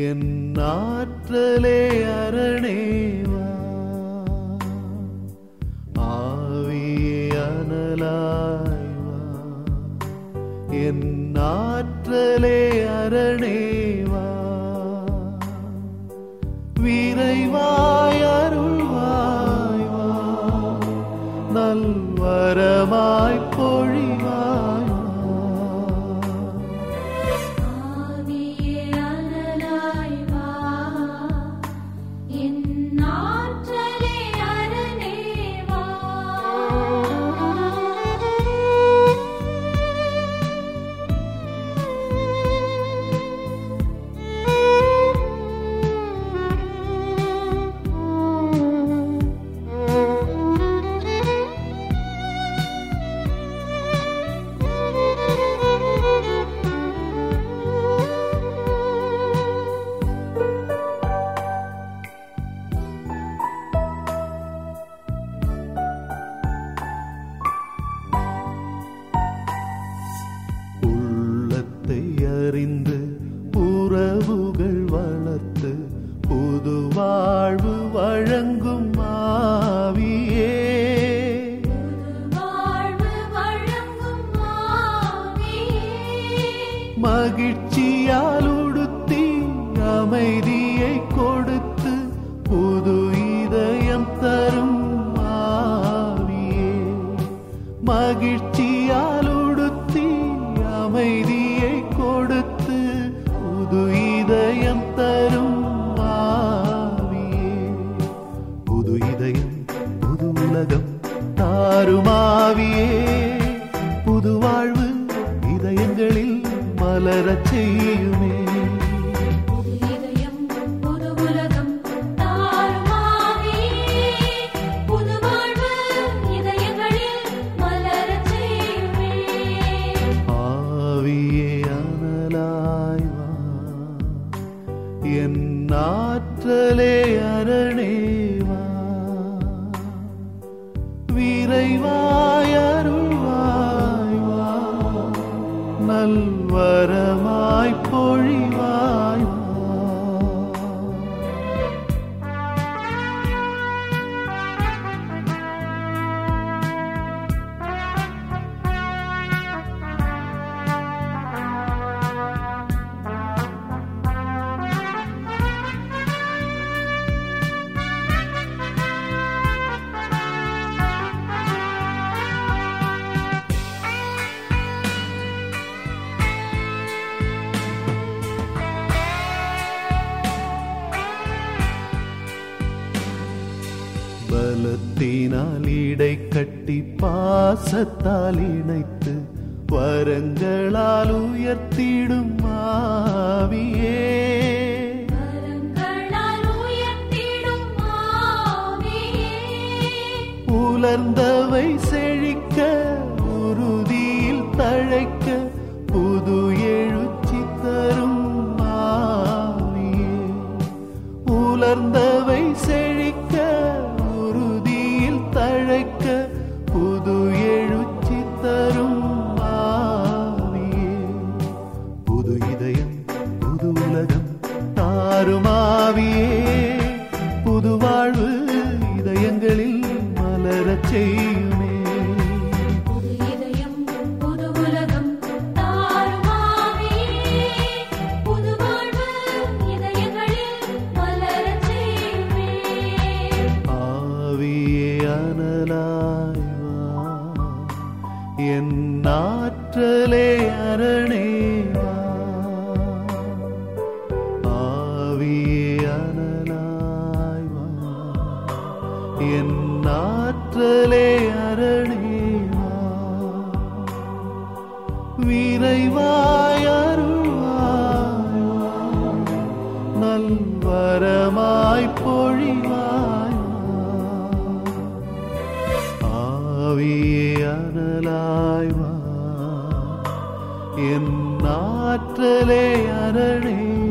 என் ஆற்றலே அரணேவா ஆவியே அனலாய்வா என் ஆற்றலே அரணேவா விரைவாய் அருள்வாய் வா நல்வரமாய் பொழிவாய் வா. ஆவியே அனலாய் வா என் ஆற்றலே அரணே வா உள்ளத்தை அறிந்து உறவுகள் வளர்த்து புது வாழ்வு வழங்கும் ஆவியே வாழ்வு வழங்கும் ஆவியே மகிழ்ச்சியால் உடுத்தி அமைதியை கொடுத்து புது இதயம் தரும் ஆவியே மகிழ்ச்சியால் உடுத்தி அமைதியை கொடுத்து புது இதயம் தரும் ஆவியே புது இதயம் புது உலகம் தாரும் ஆவியே புது வாழ்வு இதயங்களில் மலரச் செய்யுமே புது இதயம் புது உலகம் தாரும் ஆவியே புது வாழ்வு இதயங்களில் மலரச் செய்யுமே ஆவியே அனலாய் வா என் ஆற்றலே அரணேவா விரைவாய் அருள்வாய் வா நல்வரமாய் பொழிவாய் வா பலத்தினால் இடை கட்டி பாசத்தால் இணைத்து வரங்களால் உயர்த்திடும் ஆவியே கரங்களால் உயர்த்திடும் ஆவியே உலர்ந்தவை செழிக்க உறுதியில் தழைக்க புது எழுச்சி தரும் ஆவியே உலர்ந்தவை செழிக்க உறுதியில் தழைக்க புது எழுச்சி தரும் ஆவியே புது இதயம் புது உலகம் தாரும் ஆவியே புது வாழ்வு இதயங்களில் மலரச் செய்யுமே புது இதயம் புது உலகம் தாரும் ஆவியே புது வாழ்வு இதயங்களில் மலரச் செய்யுமே ஆவியே அனலாய் வா என் ஆற்றலே அரணேவா ஆவியே அனலாய் வா என் ஆற்றலே அரணேவா விரைவாய் அருள்வாய் வா நல்வரமாய் பொழிவாய் வா. ஆவியே அனலாய் வா என் ஆற்றலே அரணே